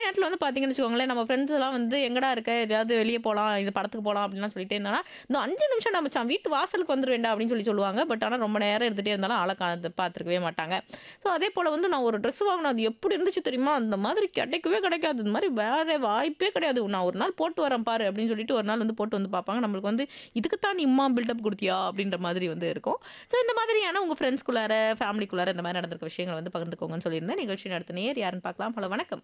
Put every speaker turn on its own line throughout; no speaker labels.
நேரத்துல வந்து பாத்தீங்கன்னு வச்சுக்கோங்களேன், நம்ம ஃப்ரெண்ட்ஸ் எல்லாம் வந்து எங்கடா இருக்க? எதையாவது வெளிய போலாம், இது படத்துக்கு போலாம் அப்படின்லாம் சொல்லிட்டே இருந்தாங்கன்னா, "இன்னும் 5 நிமிஷம்டா மச்சான் வீட்டு வாசலுக்கு வந்துருவேன்டா" அப்படின்னு சொல்லி சொல்லுவாங்க. பட் ஆனா ரொம்ப நேரம் இருந்துட்டே இருந்தாலும் ஆள கா பார்த்துருக்கவே மாட்டாங்க. ஸோ அதே போல வந்து நான் ஒரு ட்ரெஸ் வாங்குனேன். அது எப்படி இருந்துச்சு தெரியுமா? அந்த மாதிரி கிடைக்கவே கிடைக்காது. இந்த மாதிரி வேற வாய்ப்பே கிடையாது. "நான் ஒரு நாள் போட்டு வரேன் பாரு" அப்படின்னு சொல்லிட்டு ஒரு நாள் வந்து போட்டு வந்து பார்ப்பாங்க. நம்மளுக்கு வந்து "இதுக்கு தான் நீ இம்மா பில்டப் குடுத்தியா?" அப்படின்ற மாதிரி வந்து இருக்கும். ஸோ இந்த மாதிரியான உங்க ஃப்ரெண்ட்ஸ்குள்ளார, ஃபேமிலிக்குள்ளார இந்த மாதிரி நடந்திருக்க விஷயங்கள வந்து பகிர்ந்துக்கோங்கன்னு சொல்லியிருந்தேன். நிகழ்ச்சி நடத்த நேயர் யாருன்னு பார்க்கலாம். ஹலோ வணக்கம்.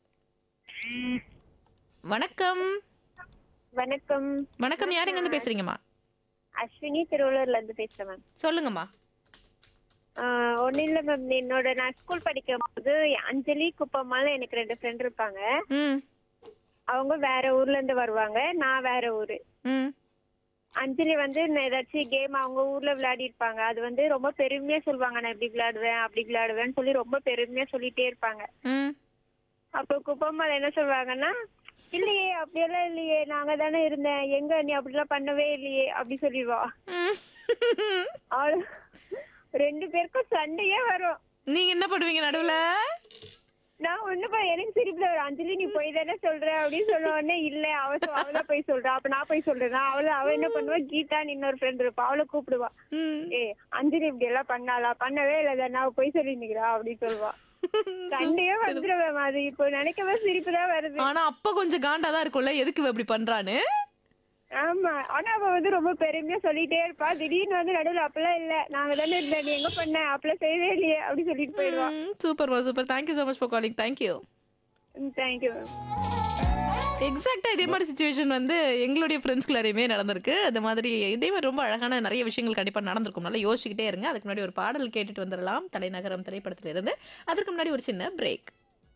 வணக்கம்.
வணக்கம்
வணக்கம். யார் எங்கேருந்து பேசுறீங்கம்மா?
அஸ்வினி திருவள்ளூர்ல இருந்து பேசுறேன் மேம்
சொல்லுங்கம்மா.
ஒன்றும் இல்லை மேம் என்னோட நான் ஸ்கூல் படிக்கும் போது அஞ்சலி குப்பம்மால எனக்கு ரெண்டு ஃப்ரெண்ட் இருப்பாங்க
ம்.
அவங்க வேற ஊர்ல இருந்து வருவாங்க நான் வேற ஊரு
ம்.
அஞ்சலி வந்து நான் ஏதாச்சும் கேம் அவங்க ஊர்ல விளையாடி இருப்பாங்க அது வந்து ரொம்ப பெருமையா சொல்லுவாங்க நான் இப்படி விளையாடுவேன் அப்படி விளையாடுவேன்னு சொல்லி ரொம்ப பெருமையா சொல்லிட்டே இருப்பாங்க
ம்.
அப்போ குப்பம்மால என்ன சொல்லுவாங்கன்னா இல்லையே அப்படியெல்லாம் இல்லையே நாங்க தானே இருந்தேன் எங்க நீ அப்படிலாம் பண்ணவே இல்லையே அப்படி சொல்லிடுவா
ம்.
அவளு ரெண்டு பேருக்கும் சண்டையே வரும்
நீங்க என்ன பண்ணுவீங்க நடுவுல?
நான் ஒண்ணு பா எனக்கு சிரிப்புல ஒரு அஞ்சலி நீ போய் தானே சொல்ற அப்படின்னு சொன்ன உடனே இல்ல அவ சொ- அவ தான் போய் சொல்றா அப்ப நான் போய் சொல்றேன் அவள அவ என்ன பண்ணுவா கீதான்னு இன்னொரு ஃப்ரெண்ட் இருப்பா அவளை கூப்பிடுவா
ம்.
ஏ அஞ்சலி இப்படி எல்லாம் பண்ணாளா பண்ணவே இல்ல தானே அவ போய் சொல்லி நிக்கிறா அப்படின்னு சொல்லுவா சண்டையே வந்துருவேன் அது இப்போ நினைக்கவே சிரிப்பு தான் வருது
ஆனா அப்ப கொஞ்சம் காண்டா தான் இருக்கும்ல எதுக்கு இவ இப்படி பண்றான்னு?
ஆமா ஆனா அவ வந்து ரொம்ப பெருமையா சொல்லிட்டே இருப்பா திடீர்னு வந்து நடுவுல அப்பெல்லாம் இல்ல நாங்க தானே இருந்தேன் நீ எங்க பண்ண அப்பெல்லாம் செய்யவே இல்லையே அப்படி சொல்லிட்டு போயிடுவா
ம். சூப்பர்மா super. Thank you so much for calling. Thank you.
Thank you ma'am
எக்ஸாக்ட்டா இதே மாதிரி சிச்சுவேஷன் வந்து எங்களுடைய ஃப்ரெண்ட்ஸ்குள்ளாரையுமே நடந்திருக்கு. அது மாதிரி இதே மாதிரி ரொம்ப அழகான நிறைய விஷயங்கள் கண்டிப்பா நடந்திருக்கும். நல்லா யோசிச்சுக்கிட்டே இருங்க. அதுக்கு முன்னாடி ஒரு பாடல் கேட்டுட்டு வந்துடலாம். தலைநகரம் திரைப்படத்துல இருந்து. அதற்கு முன்னாடி ஒரு சின்ன பிரேக்.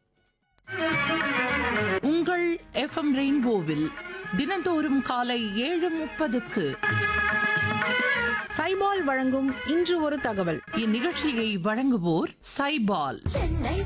உங்கள் எஃப்எம் ரெயின்போவில் தினந்தோறும் காலை ஏழு முப்பதுக்கு
சைபால் வழங்கும் இன்று ஒரு தகவல்
இந்நிகழ்ச்சியை வழங்குவோர் சைபால்
சென்னை